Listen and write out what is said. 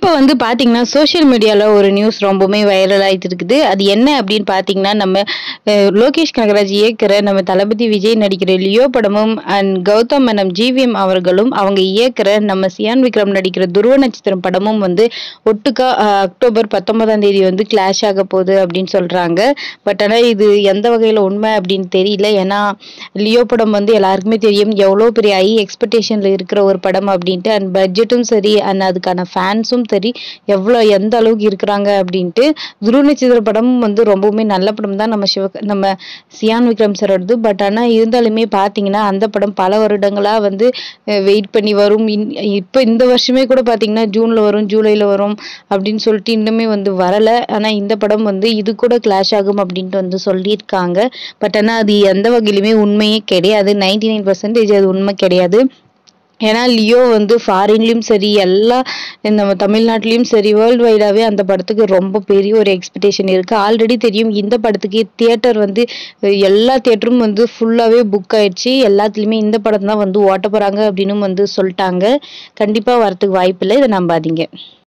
இப்போ வந்து பார்த்தீங்கன்னா சோஷியல் மீடியாவில் ஒரு நியூஸ் ரொம்பவுமே வைரல் ஆயிட்டு இருக்குது அது என்ன அப்படின்னு பார்த்தீங்கன்னா நம்ம அஹ், லோகேஷ் கனகராஜ் இயக்குற நம்ம தளபதி விஜய் நடிக்கிற லியோ படமும் அண்ட் கௌதம் மேனம் ஜிவிஎம் அவர்களும் அவங்க இயக்குற நம்ம சியான் விக்ரம் நடிக்கிற துருவ நட்சத்திரம் படமும் வந்து ஒட்டுக்கா அஹ், அக்டோபர் பத்தொன்பதாம் தேதி வந்து கிளாஷ் ஆக போகுது அப்படின்னு சொல்றாங்க பட் ஆனால் இது எந்த வகையில் உண்மை அப்படின்னு தெரியல ஏன்னா லியோ படம் வந்து எல்லாருக்குமே தெரியும் எவ்வளோ பெரிய ஹை எக்ஸ்பெக்டேஷனில் இருக்கிற ஒரு படம் அப்படின்ட்டு அண்ட் பட்ஜெட்டும் சரி அண்ட் அதுக்கான ஃபேன்ஸும் சரி எவ்வளோ எந்த அளவுக்கு இருக்கிறாங்க அப்படின்ட்டு துருவ நட்சத்திர படமும் வந்து ரொம்பவுமே நல்ல படம் தான் நம்ம சிவ நம்ம சியான் விக்ரம் சாரோடது பட் ஆனால் இருந்தாலுமே பார்த்தீங்கன்னா அந்த படம் பல வருடங்களாக வந்து வெயிட் பண்ணி வரும் இப்போ இந்த வருஷமே கூட பார்த்தீங்கன்னா ஜூனில் வரும் ஜூலையில் வரும் அப்படின்னு சொல்லிட்டு இன்னுமே வந்து வரலை ஆனால் இந்த படம் வந்து இது கூட கிளாஷ் ஆகும் அப்படின்ட்டு வந்து சொல்லியிருக்காங்க பட் ஆனால் அது எந்த வகையிலுமே உண்மையே கிடையாது நைன்டி நைன் பர்சன்டேஜ் அது உண்மை கிடையாது ஏன்னா லியோ வந்து ஃபாரின்லேயும் சரி எல்லா நம்ம தமிழ்நாட்டிலையும் சரி வேர்ல்டு வைடாகவே அந்த படத்துக்கு ரொம்ப பெரிய ஒரு எக்ஸ்பெக்டேஷன் இருக்குது ஆல்ரெடி தெரியும் இந்த படத்துக்கு தியேட்டர் வந்து அஹ், எல்லா தியேட்டரும் வந்து ஃபுல்லாகவே புக் ஆயிடுச்சு எல்லாத்துலேயுமே இந்த படம் தான் வந்து ஓட்ட போகிறாங்க அப்படின்னு வந்து சொல்லிட்டாங்க கண்டிப்பாக வரத்துக்கு வாய்ப்பில்லை இதை நம்பாதீங்க